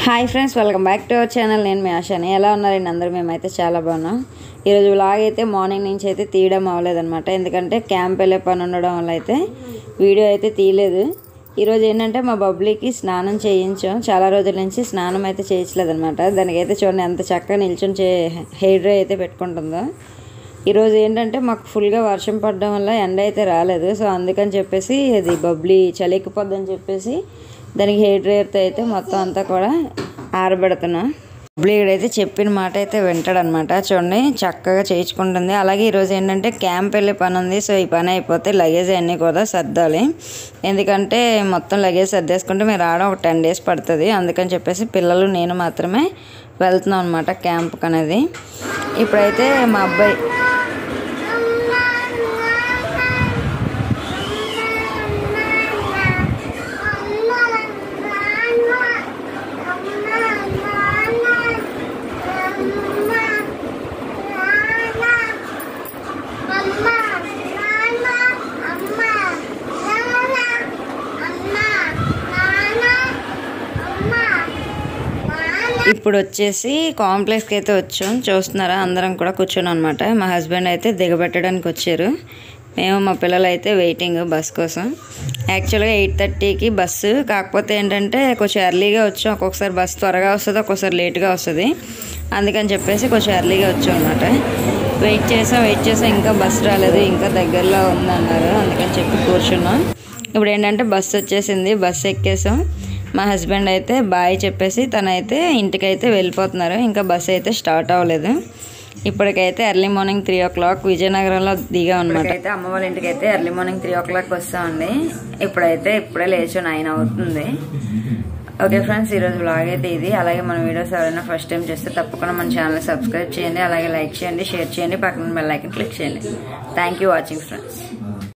hi friends welcome back to our channel నేను మీ ఆశాని ఎలా ఉన్నారండి అందరూ మేమైతే చాలా బాగున్నాం ఈరోజు వ్లాగ్ అయితే మార్నింగ్ నుంచి అయితే తీయడం అవ్వలేదన్నమాట ఎందుకంటే క్యాంప్ వెళ్ళే పని ఉండడం వల్ల అయితే వీడియో అయితే తీయలేదు ఈరోజు ఏంటంటే మా బబ్లీకి స్నానం చేయించాం చాలా రోజుల నుంచి స్నానం అయితే చేయించలేదన్నమాట దానికైతే చూడండి ఎంత చక్కగా నిల్చొని చే హెయిర్ డ్రై అయితే పెట్టుకుంటుందో ఈరోజు ఏంటంటే మాకు ఫుల్గా వర్షం పడడం వల్ల ఎండ అయితే రాలేదు సో అందుకని చెప్పేసి అది బబ్లీ చలికిపోద్దని చెప్పేసి దానికి హెయిర్ డ్రైయర్తో అయితే మొత్తం అంతా కూడా ఆరబెడుతున్నా బబ్లీ అయితే చెప్పిన మాట అయితే వింటాడనమాట చూడండి చక్కగా చేయించుకుంటుంది అలాగే ఈరోజు ఏంటంటే క్యాంప్ వెళ్ళే పని ఉంది సో ఈ పని అయిపోతే లగేజ్ అన్నీ కూడా సర్దాలి ఎందుకంటే మొత్తం లగేజ్ సర్దేసుకుంటే మీరు రావడం ఒక టెన్ డేస్ పడుతుంది అందుకని చెప్పేసి పిల్లలు నేను మాత్రమే వెళ్తున్నాం అనమాట క్యాంప్కి అనేది ఇప్పుడైతే మా అబ్బాయి ఇప్పుడు వచ్చేసి కాంప్లెక్స్కి అయితే వచ్చాం చూస్తున్నారా అందరం కూడా కూర్చొని అనమాట మా హస్బెండ్ అయితే దిగబెట్టడానికి వచ్చారు మేము మా పిల్లలు అయితే వెయిటింగ్ బస్ కోసం యాక్చువల్గా ఎయిట్ థర్టీకి బస్సు కాకపోతే ఏంటంటే కొంచెం ఎర్లీగా వచ్చాం ఒక్కొక్కసారి బస్ త్వరగా వస్తుంది ఒక్కొక్కసారి లేట్గా వస్తుంది అందుకని చెప్పేసి కొంచెం ఎర్లీగా వచ్చాం అనమాట వెయిట్ చేసాం వెయిట్ చేసాం ఇంకా బస్ రాలేదు ఇంకా దగ్గరలో ఉందన్నారు అందుకని చెప్పి కూర్చున్నాం ఇప్పుడు ఏంటంటే బస్సు వచ్చేసింది బస్సు ఎక్కేసాం మా హస్బెండ్ అయితే బాయ్ చెప్పేసి తనైతే ఇంటికైతే వెళ్ళిపోతున్నారు ఇంకా బస్సు అయితే స్టార్ట్ అవ్వలేదు ఇప్పటికైతే early morning three o'clock విజయనగరంలో దిగా అనమాట అయితే అమ్మ వాళ్ళ ఇంటికి అయితే early morning three o'clock వస్తామండి ఇప్పుడైతే ఇప్పుడే లేచి నైన్ అవుతుంది ఓకే ఫ్రెండ్స్ ఈరోజు బ్లాగ్ అయితే ఇది అలాగే మన వీడియోస్ ఎవరైనా ఫస్ట్ టైం చేస్తే తప్పకుండా మన ఛానల్ సబ్స్క్రైబ్ చేయండి అలాగే లైక్ చేయండి షేర్ చేయండి పక్కన బెల్ ఐకన్ క్లిక్ చేయండి థ్యాంక్ యూ వాచింగ్ ఫ్రెండ్స్